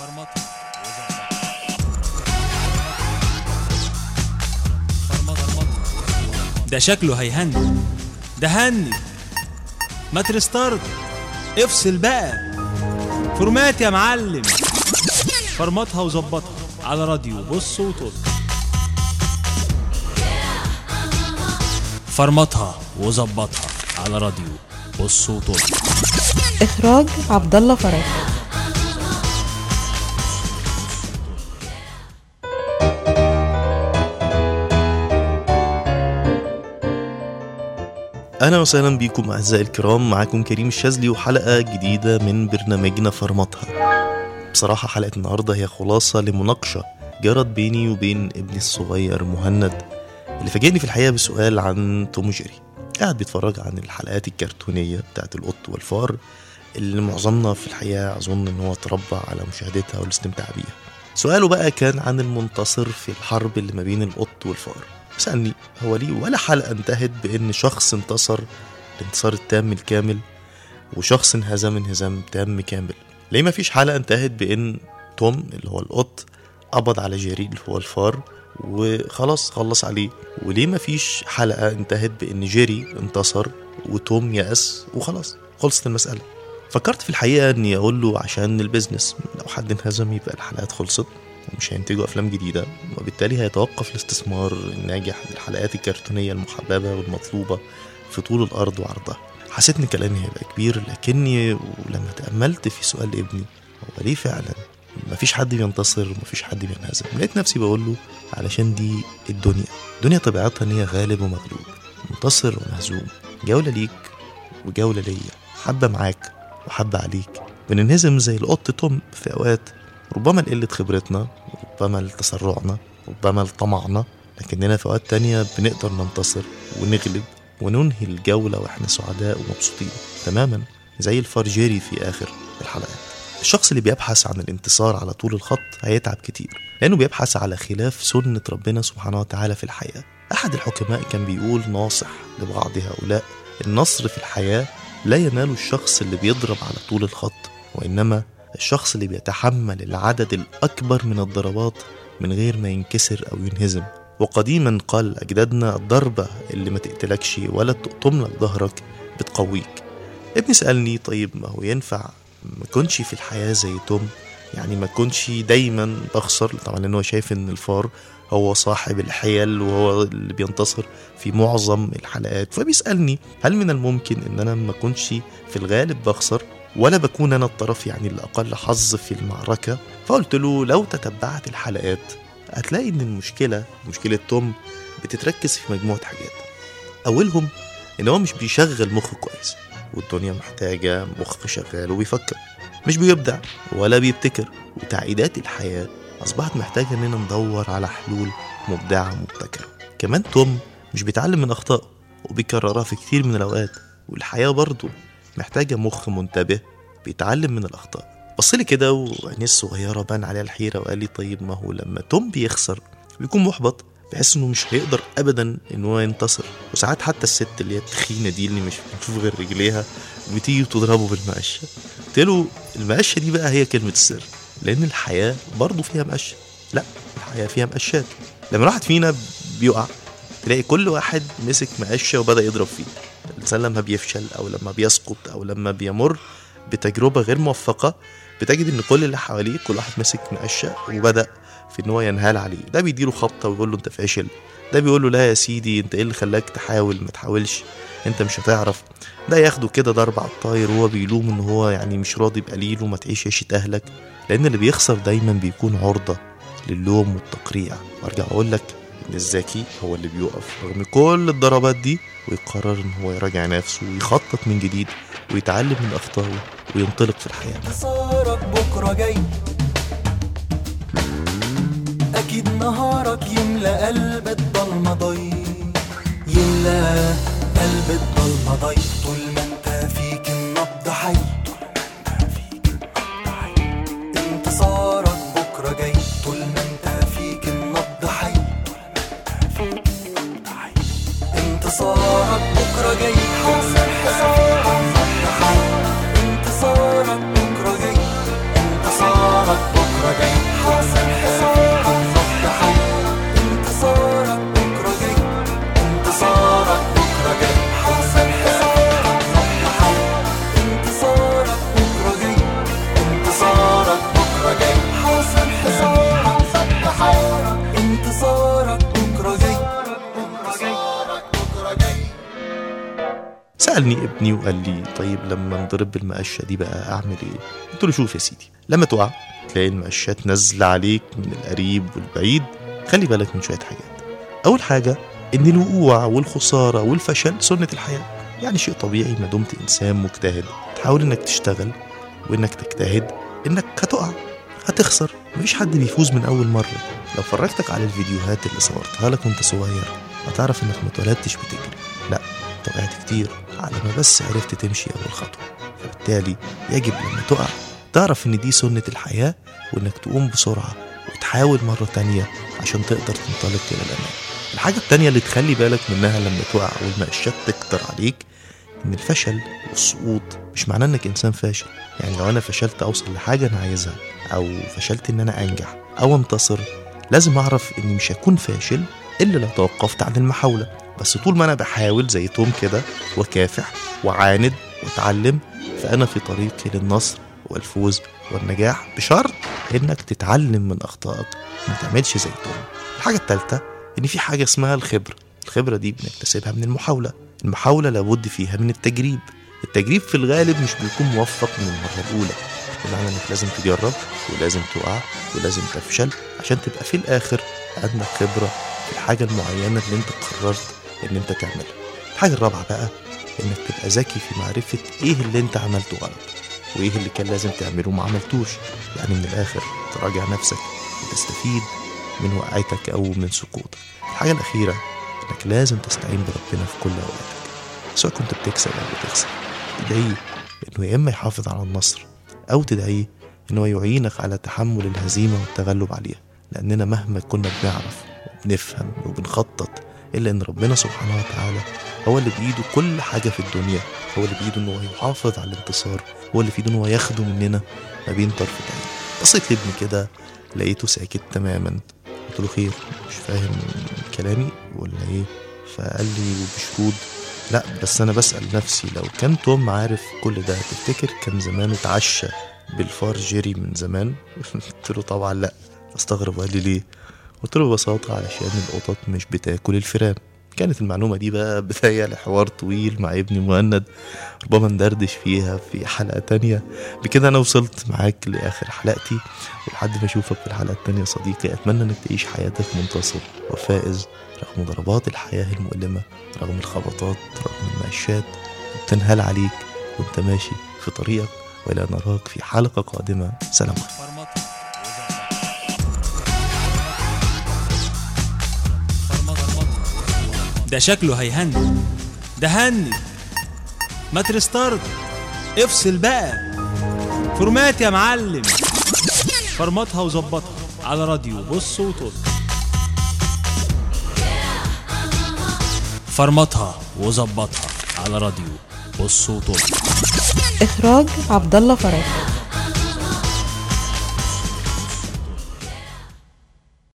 ده شكله هيهني ده هني ما ترستارت افصل بقى فورمات يا معلم فرمطها وظبطها على راديو بص وطل فرمطها وظبطها على راديو بص وطل إخراج عبد الله فرج اهلا وسهلا بكم اعزائي الكرام معاكم كريم الشاذلي وحلقه جديده من برنامجنا فرمطها بصراحه حلقه النهارده هي خلاصه لمناقشه جرت بيني وبين ابني الصغير مهند اللي فاجئني في الحقيقه بسؤال عن توم وجيري قاعد بيتفرج عن الحلقات الكرتونيه بتاعت القط والفار اللي معظمنا في الحقيقه اظن ان هو اتربى على مشاهدتها والاستمتاع بيها سؤاله بقى كان عن المنتصر في الحرب اللي ما بين القط والفار سألني هو ليه ولا حلقة انتهت بإن شخص انتصر الانتصار التام الكامل وشخص انهزم انهزام تام كامل ليه ما فيش حلقة انتهت بإن توم اللي هو القط قبض على جيري اللي هو الفار وخلاص خلص عليه وليه ما فيش حلقة انتهت بإن جيري انتصر وتوم يأس وخلاص خلصت المسألة فكرت في الحقيقة إني أقول له عشان البيزنس لو حد انهزم يبقى الحلقات خلصت ومش هينتجوا افلام جديده وبالتالي هيتوقف الاستثمار الناجح للحلقات الكرتونيه المحببه والمطلوبه في طول الارض وعرضها حسيت ان كلامي هيبقى كبير لكني ولما تاملت في سؤال ابني هو ليه فعلا مفيش حد بينتصر ومفيش حد بينهزم لقيت نفسي بقول له علشان دي الدنيا الدنيا طبيعتها ان هي غالب ومغلوب منتصر ومهزوم جوله ليك وجوله ليا حبه معاك وحبه عليك بننهزم زي القط توم في اوقات ربما لقلة خبرتنا ربما لتسرعنا ربما لطمعنا لكننا في أوقات تانية بنقدر ننتصر ونغلب وننهي الجولة وإحنا سعداء ومبسوطين تماما زي الفارجيري في آخر الحلقات الشخص اللي بيبحث عن الانتصار على طول الخط هيتعب كتير لأنه بيبحث على خلاف سنة ربنا سبحانه وتعالى في الحياة أحد الحكماء كان بيقول ناصح لبعض هؤلاء النصر في الحياة لا ينال الشخص اللي بيضرب على طول الخط وإنما الشخص اللي بيتحمل العدد الأكبر من الضربات من غير ما ينكسر أو ينهزم وقديما قال أجدادنا الضربة اللي ما تقتلكش ولا تقطم لك ظهرك بتقويك ابني سألني طيب ما هو ينفع ما كنش في الحياة زي توم يعني ما كنش دايما بخسر طبعا لأنه شايف إن الفار هو صاحب الحيل وهو اللي بينتصر في معظم الحلقات فبيسألني هل من الممكن إن أنا ما كنش في الغالب بخسر ولا بكون انا الطرف يعني اللي اقل حظ في المعركه فقلت له لو تتبعت الحلقات هتلاقي ان المشكله مشكله توم بتتركز في مجموعه حاجات اولهم ان هو مش بيشغل مخه كويس والدنيا محتاجه مخ شغال وبيفكر مش بيبدع ولا بيبتكر وتعقيدات الحياه اصبحت محتاجه اننا ندور على حلول مبدعه مبتكره كمان توم مش بيتعلم من اخطائه وبيكررها في كتير من الاوقات والحياه برضه محتاجة مخ منتبه بيتعلم من الأخطاء بص لي كده وعينيه الصغيرة بان عليها الحيرة وقال لي طيب ما هو لما توم بيخسر بيكون محبط بحس انه مش هيقدر ابدا ان هو ينتصر وساعات حتى الست اللي هي التخينه دي اللي مش بنشوف غير رجليها بتيجي وتضربه بالمقشه قلت له المقشه دي بقى هي كلمه السر لان الحياه برضه فيها مقشه لا الحياه فيها مقشات لما واحد فينا بيقع تلاقي كل واحد مسك مقشه وبدا يضرب فيه الانسان لما بيفشل او لما بيسقط او لما بيمر بتجربه غير موفقه بتجد ان كل اللي حواليه كل واحد ماسك مقشه وبدا في ان هو ينهال عليه ده بيديله خبطه ويقول له انت فاشل ده بيقول له لا يا سيدي انت ايه اللي خلاك تحاول ما تحاولش انت مش هتعرف ده ياخده كده ضرب على الطاير وهو بيلوم ان هو يعني مش راضي بقليل وما تعيش عيشه اهلك لان اللي بيخسر دايما بيكون عرضه للوم والتقريع وارجع اقول لك ان الذكي هو اللي بيقف رغم كل الضربات دي ويقرر ان هو يراجع نفسه ويخطط من جديد ويتعلم من اخطائه وينطلق في الحياه انتصارك بكرة جاي أكيد نهارك يملى قلب الضلمة ضي يملى قلب الضلمة ضي طول ما انت فيك النبض حي انتصارك بكرة جاي طول ما انت فيك النبض حي انتصارك بكرة جاي حاصل انتصارك بكرة جاي انتصارك بكرة سالني ابني وقال لي طيب لما انضرب بالمقشه دي بقى اعمل ايه قلت له شوف يا سيدي لما تقع تلاقي المقشات نازله عليك من القريب والبعيد خلي بالك من شويه حاجات اول حاجه ان الوقوع والخساره والفشل سنه الحياه يعني شيء طبيعي ما دمت انسان مجتهد تحاول انك تشتغل وانك تجتهد انك هتقع هتخسر مفيش حد بيفوز من اول مره لو فرجتك على الفيديوهات اللي صورتها لك وانت صغير هتعرف انك ما اتولدتش بتجري لا انت وقعت كتير على ما بس عرفت تمشي اول خطوه فبالتالي يجب لما تقع تعرف ان دي سنه الحياه وانك تقوم بسرعه وتحاول مره تانية عشان تقدر تنطلق الى الامام الحاجه التانية اللي تخلي بالك منها لما تقع والمقشات تكتر عليك ان الفشل والسقوط مش معناه انك انسان فاشل يعني لو انا فشلت اوصل لحاجه انا عايزها او فشلت ان انا انجح او انتصر لازم اعرف اني مش هكون فاشل الا لو توقفت عن المحاوله بس طول ما انا بحاول زي توم كده وكافح وعاند واتعلم فانا في طريقي للنصر والفوز والنجاح بشرط انك تتعلم من اخطائك ما تعملش زي توم الحاجه الثالثه ان في حاجه اسمها الخبره الخبره دي بنكتسبها من المحاوله المحاوله لابد فيها من التجريب التجريب في الغالب مش بيكون موفق من المره الاولى بمعنى انك لازم تجرب ولازم تقع ولازم تفشل عشان تبقى في الاخر عندك خبره في الحاجه المعينه اللي انت قررت ان انت تعملها الحاجه الرابعه بقى انك تبقى ذكي في معرفه ايه اللي انت عملته غلط وايه اللي كان لازم تعمله وما عملتوش يعني من الاخر تراجع نفسك وتستفيد من وقعتك او من سقوطك الحاجه الاخيره انك لازم تستعين بربنا في كل اوقاتك سواء كنت بتكسب او بتخسر تدعيه انه يا اما يحافظ على النصر او تدعيه انه يعينك على تحمل الهزيمه والتغلب عليها لاننا مهما كنا بنعرف وبنفهم وبنخطط الا ان ربنا سبحانه وتعالى هو اللي بايده كل حاجه في الدنيا هو اللي بايده ان هو يحافظ على الانتصار هو اللي في ايده ان هو ياخده مننا ما بين طرفتين بصيت لابني كده لقيته ساكت تماما قلت له خير مش فاهم كلامي ولا ايه فقال لي بشرود لا بس انا بسال نفسي لو كان توم عارف كل ده تفتكر كان زمان اتعشى بالفار جيري من زمان قلت له طبعا لا استغرب وقال لي ليه قلت له ببساطه علشان القطط مش بتاكل الفئران كانت المعلومة دي بقى بداية لحوار طويل مع ابني مهند ربما ندردش فيها في حلقة تانية بكده أنا وصلت معاك لآخر حلقتي ولحد ما أشوفك في الحلقة التانية يا صديقي أتمنى إنك تعيش حياتك منتصر وفائز رغم ضربات الحياة المؤلمة رغم الخبطات رغم المعشات بتنهال عليك وانت ماشي في طريقك وإلى نراك في حلقة قادمة سلام عليكم ده شكله هيهني ده هني ما ترستارت افصل بقى فورمات يا معلم فرمطها وظبطها على راديو بص وطل فرمطها وظبطها على راديو بص وطل إخراج عبد الله فرج